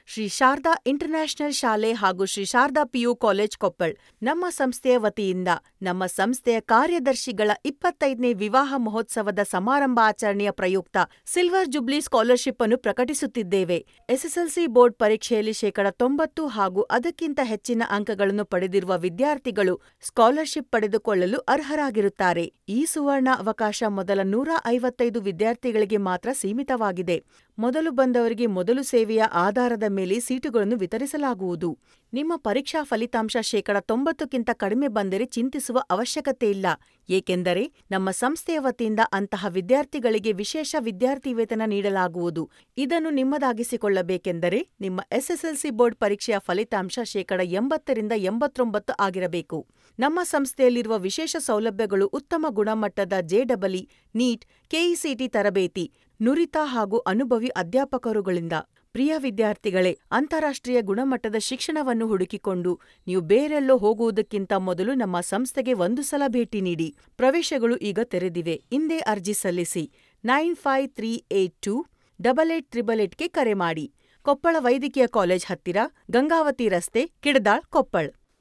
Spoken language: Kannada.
ಶ್ರೀ ಶಾರದಾ ಇಂಟರ್ನ್ಯಾಷನಲ್ ಶಾಲೆ ಹಾಗೂ ಶ್ರೀ ಶಾರದಾ ಪಿಯು ಕಾಲೇಜ್ ಕೊಪ್ಪಳ್ ನಮ್ಮ ಸಂಸ್ಥೆಯ ವತಿಯಿಂದ ನಮ್ಮ ಸಂಸ್ಥೆಯ ಕಾರ್ಯದರ್ಶಿಗಳ ಇಪ್ಪತ್ತೈದನೇ ವಿವಾಹ ಮಹೋತ್ಸವದ ಸಮಾರಂಭಾಚರಣೆಯ ಪ್ರಯುಕ್ತ ಸಿಲ್ವರ್ ಜುಬ್ಲಿ ಸ್ಕಾಲರ್ಶಿಪ್ ಅನ್ನು ಪ್ರಕಟಿಸುತ್ತಿದ್ದೇವೆ ಎಸ್ಎಸ್ಎಲ್ಸಿ ಬೋರ್ಡ್ ಪರೀಕ್ಷೆಯಲ್ಲಿ ಶೇಕಡ ತೊಂಬತ್ತು ಹಾಗೂ ಅದಕ್ಕಿಂತ ಹೆಚ್ಚಿನ ಅಂಕಗಳನ್ನು ಪಡೆದಿರುವ ವಿದ್ಯಾರ್ಥಿಗಳು ಸ್ಕಾಲರ್ಶಿಪ್ ಪಡೆದುಕೊಳ್ಳಲು ಅರ್ಹರಾಗಿರುತ್ತಾರೆ ಈ ಸುವರ್ಣ ಅವಕಾಶ ಮೊದಲ ನೂರ ಐವತ್ತೈದು ವಿದ್ಯಾರ್ಥಿಗಳಿಗೆ ಮಾತ್ರ ಸೀಮಿತವಾಗಿದೆ ಮೊದಲು ಬಂದವರಿಗೆ ಮೊದಲು ಸೇವೆಯ ಆಧಾರದ ಮೇಲೆ ಸೀಟುಗಳನ್ನು ವಿತರಿಸಲಾಗುವುದು ನಿಮ್ಮ ಪರೀಕ್ಷಾ ಫಲಿತಾಂಶ ಶೇಕಡ ತೊಂಬತ್ತಕ್ಕಿಂತ ಕಡಿಮೆ ಬಂದರೆ ಚಿಂತಿಸುವ ಅವಶ್ಯಕತೆ ಇಲ್ಲ ಏಕೆಂದರೆ ನಮ್ಮ ಸಂಸ್ಥೆಯ ವತಿಯಿಂದ ಅಂತಹ ವಿದ್ಯಾರ್ಥಿಗಳಿಗೆ ವಿಶೇಷ ವಿದ್ಯಾರ್ಥಿ ವೇತನ ನೀಡಲಾಗುವುದು ಇದನ್ನು ನಿಮ್ಮದಾಗಿಸಿಕೊಳ್ಳಬೇಕೆಂದರೆ ನಿಮ್ಮ ಎಸ್ಎಸ್ಎಲ್ಸಿ ಬೋರ್ಡ್ ಪರೀಕ್ಷೆಯ ಫಲಿತಾಂಶ ಶೇಕಡ ಎಂಬತ್ತರಿಂದ ಎಂಬತ್ತೊಂಬತ್ತು ಆಗಿರಬೇಕು ನಮ್ಮ ಸಂಸ್ಥೆಯಲ್ಲಿರುವ ವಿಶೇಷ ಸೌಲಭ್ಯಗಳು ಉತ್ತಮ ಗುಣಮಟ್ಟದ ಜೆಡಬಲಿ ನೀಟ್ ಕೆಇಸಿಟಿ ತರಬೇತಿ ನುರಿತ ಹಾಗೂ ಅನುಭವಿ ಅಧ್ಯಾಪಕರುಗಳಿಂದ ಪ್ರಿಯ ವಿದ್ಯಾರ್ಥಿಗಳೇ ಅಂತಾರಾಷ್ಟ್ರೀಯ ಗುಣಮಟ್ಟದ ಶಿಕ್ಷಣವನ್ನು ಹುಡುಕಿಕೊಂಡು ನೀವು ಬೇರೆಲ್ಲೋ ಹೋಗುವುದಕ್ಕಿಂತ ಮೊದಲು ನಮ್ಮ ಸಂಸ್ಥೆಗೆ ಒಂದು ಸಲ ಭೇಟಿ ನೀಡಿ ಪ್ರವೇಶಗಳು ಈಗ ತೆರೆದಿವೆ ಇಂದೇ ಅರ್ಜಿ ಸಲ್ಲಿಸಿ nine five three eight two double eight triple ಏಟ್ಗೆ ಕರೆ ಮಾಡಿ ಕೊಪ್ಪಳ ವೈದ್ಯಕೀಯ ಕಾಲೇಜ್ ಹತ್ತಿರ ಗಂಗಾವತಿ ರಸ್ತೆ ಕಿಡದಾಳ್ ಕೊಪ್ಪಳ್